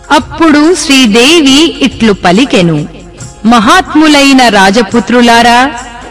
అప్పుడు శ్రీదేవి ఇట్లు పలికెను మహాత్ములైన రాజపుత్రులారా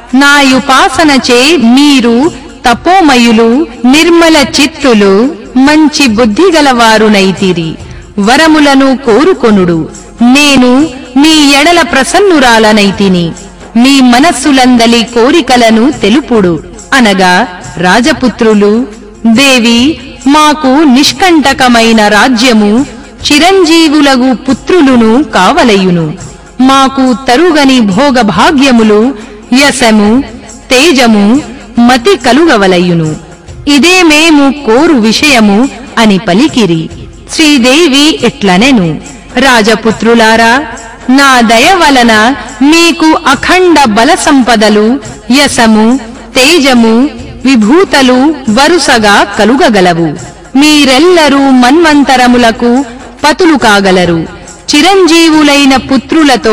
నాయుపాసనచే మీరు తపోమయులు నిర్మల చిత్తులు మంచి బుద్ధిగలవారునైతిరి వరములను కోరుకొనుడు నేను మీ ఎడల ప్రసన్నురాలనైతిని మీ మనస్సులందలి కోరికలను తెలుపుడు అనగా రాజపుత్రులు దేవి మాకు నిష్కంటకమైన రాజ్యము చిరంజీవులగు పుత్రులును కావలయును మాకు తరుగని భోగభాగ్యములు యశము తేజము మతి కలుగవలయును ఇదే మేము కోరు విషయము అని పలికిరి శ్రీదేవి ఇట్లనెను రాజపుత్రులారా నా దయ వలన మీకు అఖండ బల సంపదలు యశము తేజము విభూతలు వరుసగా కలుగగలవు మీరెల్లరూ మన్వంతరములకు పతులు కాగలరు చిరంజీవులైన పుత్రులతో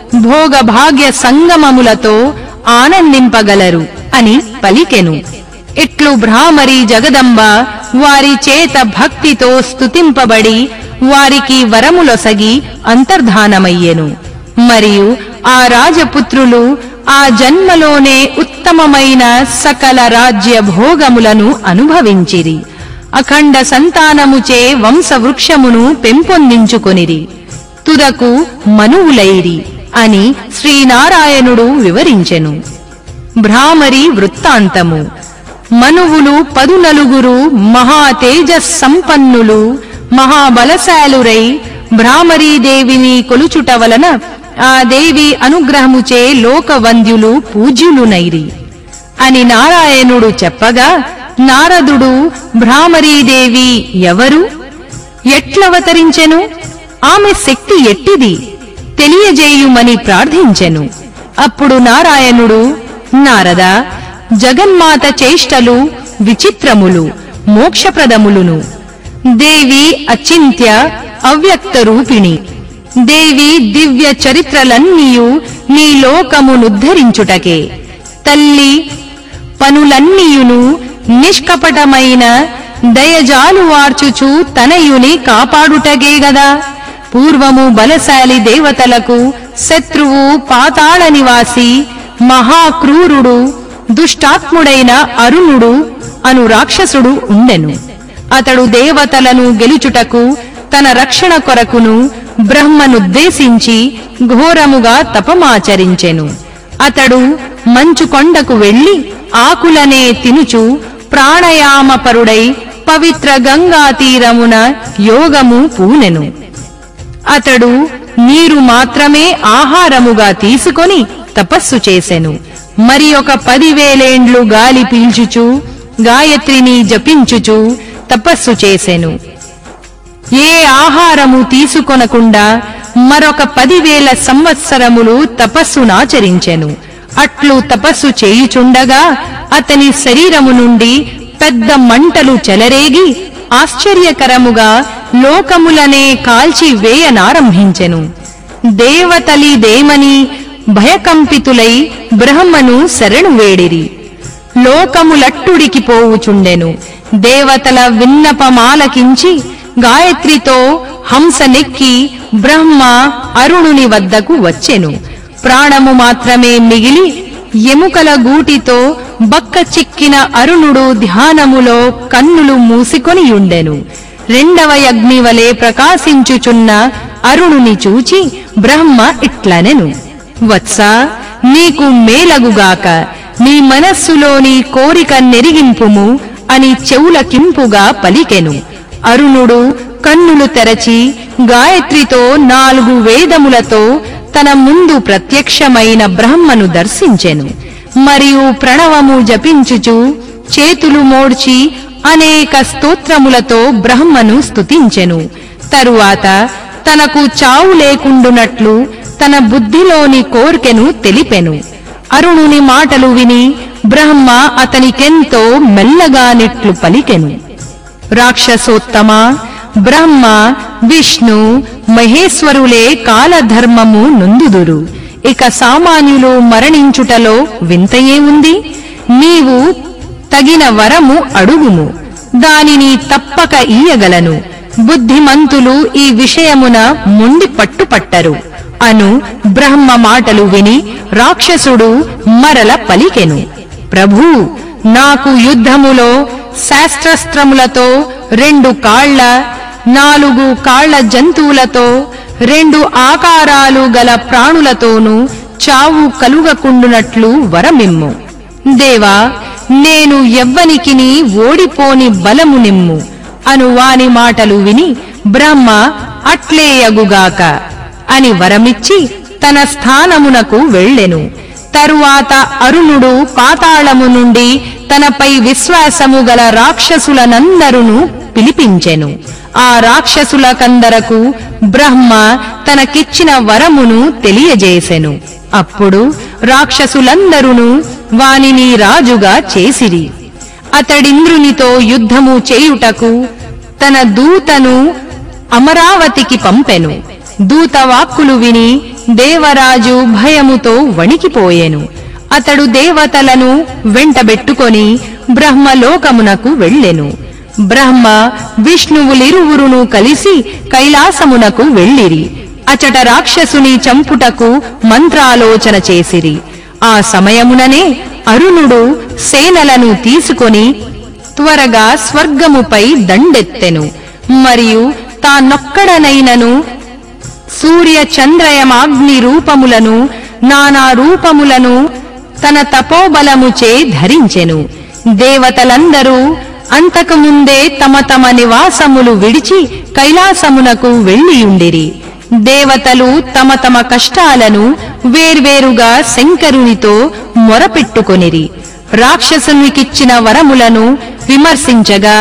భోగభాగ్య సంగమములతో ఆనందింపగలరు అని పలికెను ఇట్లు భ్రామరి జగదంబ వారి చేత భక్తితో స్తుతింపబడి వారికి వరములొసగి అంతర్ధానమయ్యెను మరియు ఆ రాజపుత్రులు ఆ జన్మలోనే ఉత్తమమైన సకల రాజ్య భోగములను అనుభవించిరి అఖండ సంతానముచే వంశవృక్షమును పెంపొందించుకొనిరి తుదకు మనువులైరి అని శ్రీనారాయణుడు వివరించెను భ్రామరి వృత్తాంతము మనువులు పదునలుగురు మహా తేజస్ సంపన్నులు మహాబలశాలురై భ్రామరీదేవిని కొలుచుట వలన ఆ దేవి అనుగ్రహముచే లోకవంద్యులు పూజ్యులునైరి అని నారాయణుడు చెప్పగా నారదుడు భ్రామరీదేవి ఎవరు ఎట్లవతరించెను ఆమె శక్తి ఎట్టిది తెలియజేయుమని ప్రార్థించెను అప్పుడు నారాయణుడు నారద జగన్మాత చేష్టలు విచిత్రములు మోక్షప్రదములును దేవి అచింత్య అవ్యక్త రూపిణి దేవి దివ్య చరిత్రలన్నీయు నీ లోకమునుద్ధరించుటకే తల్లి పనులన్నీయును నిష్కపటమైన దయజాలు వార్చుచు తనయుని కాపాడుటగే గదా పూర్వము బలశాలి దేవతలకు శత్రువు పాతాళ నివాసి మహాక్రూరుడు దుష్టాత్ముడైన అరుణుడు అను రాక్షసుడు ఉండెను అతడు దేవతలను గెలుచుటకు తన రక్షణ కొరకును బ్రహ్మనుద్దేశించి ఘోరముగా తపమాచరించెను అతడు మంచు కొండకు వెళ్లి ఆకులనే తినుచు ప్రాణయామపరుడై పవిత్ర గంగా తీరమున యోగము పూనెను అతడు నీరు మాత్రమే ఆహారముగా తీసుకొని తపస్సు చేసెను మరి ఒక పదివేలేండ్లు గాలి పీల్చుచు గాయత్రిని జపించుచు తపస్సు చేసెను ఏ ఆహారము తీసుకొనకుండా మరొక పదివేల సంవత్సరములు తపస్సునాచరించెను అట్లు తపస్సు చేయుచుండగా అతని శరీరము నుండి పెద్ద మంటలు చెలరేగి ఆశ్చర్యకరముగా లోకములనే కాల్చి వేయనారంభించెను దేవతలిదేమని భయకంపితులై బ్రహ్మను శరణు వేడిరి లోకములట్టుడికి పోవుచుండెను దేవతల విన్నపమాలకించి గాయత్రితో హంసనెక్కి బ్రహ్మ అరుణుని వద్దకు వచ్చెను ప్రాణము మాత్రమే మిగిలి ఎముకల గూటితో బక్క చిక్కిన అరుణుడు ధ్యానములో కన్నులు మూసికొనియుండెను రెండవ యజ్ఞివలే ప్రకాశించుచున్న అరుణుని చూచి బ్రహ్మ ఇట్లనెను వత్స నీకు మేలగుగాక నీ మనస్సులోని కోరిక నెరిగింపుము అని చెవులకింపుగా పలికెను అరుణుడు కన్నులు తెరచి గాయత్రితో నాలుగు వేదములతో తన ముందు ప్రత్యక్షమైన బ్రహ్మను దర్శించెను మరియు ప్రణవము జపించుచు చేతులు మోడ్చి అనేక స్తోత్రములతో బ్రహ్మను స్తుతించెను తరువాత తనకు చావు లేకుండునట్లు తన బుద్ధిలోని కోర్కెను తెలిపెను అరుణుని మాటలు విని బ్రహ్మ అతనికెంతో మెల్లగానిట్లు పలికెను రాక్షసోత్తమ బ్రహ్మ విష్ణు మహేశ్వరులే కాలధర్మము నొందుదురు ఇక సామాన్యులు మరణించుటలో వింతయే ఉంది నీవు తగిన వరము అడుగుము దానిని తప్పక ఇయ్యగలను బుద్ధిమంతులు ఈ విషయమున ముండి పట్టుపట్టరు అను బ్రహ్మ మాటలు విని రాక్షసుడు మరల పలికెను ప్రభూ నాకు యుద్ధములో శాస్త్రస్త్రములతో రెండు కాళ్ల నాలుగు కాళ్ల జంతువులతో రెండు ఆకారాలు గల ప్రాణులతోనూ చావు కలుగకుండునట్లు వరమిమ్ము దేవా నేను ఎవ్వనికిని ఓడిపోని బలము నిమ్ము అను వాని మాటలు విని బ్రహ్మ అట్లేయగుగాక అని వరమిచ్చి తన స్థానమునకు వెళ్ళెను తరువాత అరుణుడు పాతాళము నుండి తనపై విశ్వాసము గల రాక్షసులనందరును పిలిపించెను ఆ రాక్షసులకందరకు బ్రహ్మ తనకిచ్చిన వరమును తెలియజేసెను అప్పుడు రాక్షసులందరును వానిని రాజుగా చేసిరి అతడింద్రునితో యుద్ధము చేయుటకు తన దూతను అమరావతికి పంపెను దూత వాక్కులు విని దేవరాజు భయముతో వణికిపోయెను అతడు దేవతలను వెంటబెట్టుకొని బ్రహ్మలోకమునకు వెళ్ళెను బ్రహ్మ విష్ణువులిరువురును కలిసి కైలాసమునకు వెళ్ళిరి అచట రాక్షసుని చంపుటకు మంత్రాలోచన చేసిరి ఆ సమయముననే అరుణుడు సేనలను తీసుకొని త్వరగా స్వర్గముపై దండెత్తెను మరియు తానొక్కడనైనను సూర్య చంద్రయమాగ్ని రూపములను నానా రూపములను తన తపోబలముచే ధరించెను దేవతలందరూ అంతకుముందే తమ తమ నివాసములు విడిచి కైలాసమునకు వెళ్ళియుండిరి దేవతలు తమ తమ కష్టాలను వేర్వేరుగా శంకరునితో మొరపెట్టుకొనిరి రాక్షసునికిచ్చిన వరములను విమర్శించగా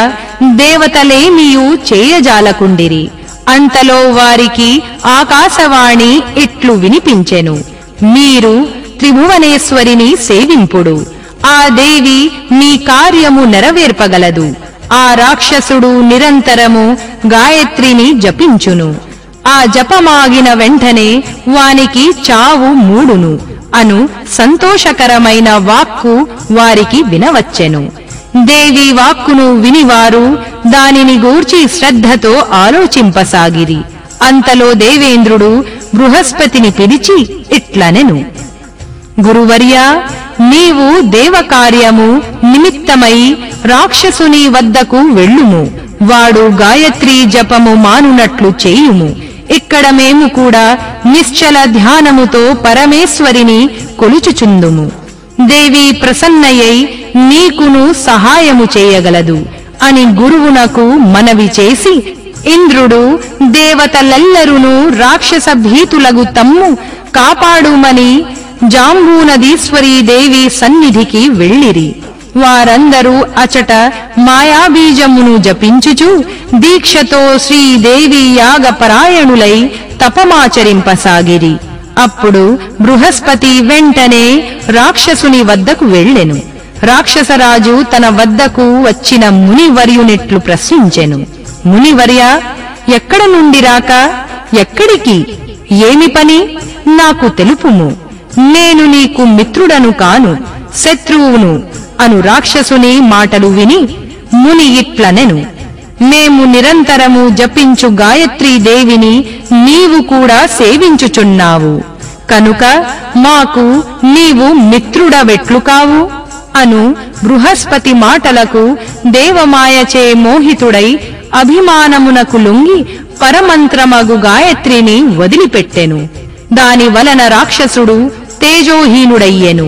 దేవతలేమియూ చేయజాలకుండిరి అంతలో వారికి ఆకాశవాణి ఇట్లు వినిపించెను మీరు త్రిభువనేశ్వరిని సేవింపుడు ఆ దేవి మీ కార్యము నెరవేర్పగలదు ఆ రాక్షసుడు నిరంతరము గాయత్రిని జపించును ఆ జపమాగిన వెంటనే వానికి చావు మూడును అను సంతోషకరమైన వాక్కు వారికి వినవచ్చెను దేవి వాక్కును వినివారు దానిని గూర్చి శ్రద్ధతో ఆలోచింపసాగిరి అంతలో దేవేంద్రుడు బృహస్పతిని పిలిచి ఇట్లనెను గురువర్యా నీవు దేవకార్యము నిమిత్తమై రాక్షసుని వద్దకు వెళ్ళుము వాడు గాయత్రీ జపము మానునట్లు చేయుము ఇక్కడ మేము కూడా నిశ్చల ధ్యానముతో పరమేశ్వరిని కొలుచుచుందుము దేవి ప్రసన్నయై నీకును సహాయము చేయగలదు అని గురువునకు మనవి చేసి ఇంద్రుడు దేవతలెల్లరును రాక్షస భీతులగు తమ్ము కాపాడుమని జాంబూనదీశ్వరీ దేవి సన్నిధికి వెళ్ళిరి వారందరూ అచట మాయాబీజమును జపించుచు దీక్షతో శ్రీదేవి యాగపరాయణులై తపమాచరింపసాగిరి అప్పుడు బృహస్పతి వెంటనే రాక్షసుని వద్దకు వెళ్ళెను రాక్షసరాజు తన వద్దకు వచ్చిన మునివర్యునిట్లు ప్రశ్నించెను మునివర్య ఎక్కడ నుండి రాక ఎక్కడికి ఏమి పని నాకు తెలుపుము నేను నీకు మిత్రుడను కాను శత్రువును అను రాక్షసుని మాటలు విని ముని ఇట్లనెను మేము నిరంతరము జపించు గాయత్రీ దేవిని నీవు కూడా సేవించుచున్నావు కనుక మాకు నీవు మిత్రుడవెట్లు కావు అను బృహస్పతి మాటలకు దేవమాయచే మోహితుడై అభిమానమునకు లొంగి పరమంత్రమగు గాయత్రిని వదిలిపెట్టెను దాని వలన రాక్షసుడు తేజోహీనుడయ్యెను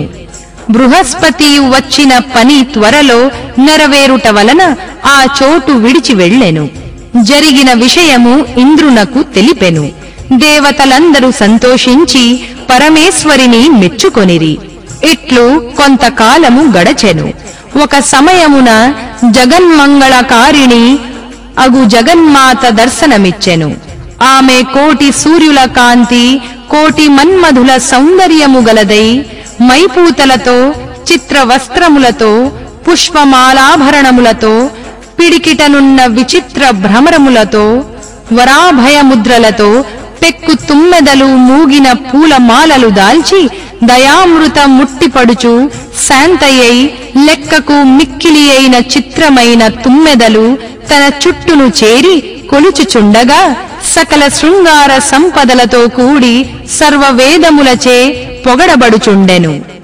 బృహస్పతి వచ్చిన పని త్వరలో నెరవేరుట వలన ఆ చోటు విడిచి వెళ్ళెను జరిగిన విషయము ఇంద్రునకు తెలిపెను దేవతలందరూ సంతోషించి పరమేశ్వరిని మెచ్చుకొనిరి ఇట్లు కొంతకాలము గడచెను ఒక సమయమున జగన్మంగళకారిణి అగు జగన్మాత దర్శనమిచ్చెను ఆమె కోటి సూర్యుల కాంతి కోటి మన్మధుల సౌందర్యము గలదై మైపూతలతో చిత్ర వస్త్రములతో పుష్పమాలాభరణములతో పిడికిటనున్న విచిత్ర భ్రమరములతో వరాభయముద్రలతో పెక్కు తుమ్మెదలు మూగిన పూల మాలలు దాల్చి దయామృత ముట్టిపడుచు శాంతయ్యై లెక్కకు మిక్కిలి అయిన చిత్రమైన తుమ్మెదలు తన చుట్టును చేరి కొలుచుచుండగా సకల శృంగార సంపదలతో కూడి సర్వవేదములచే పొగడబడుచుండెను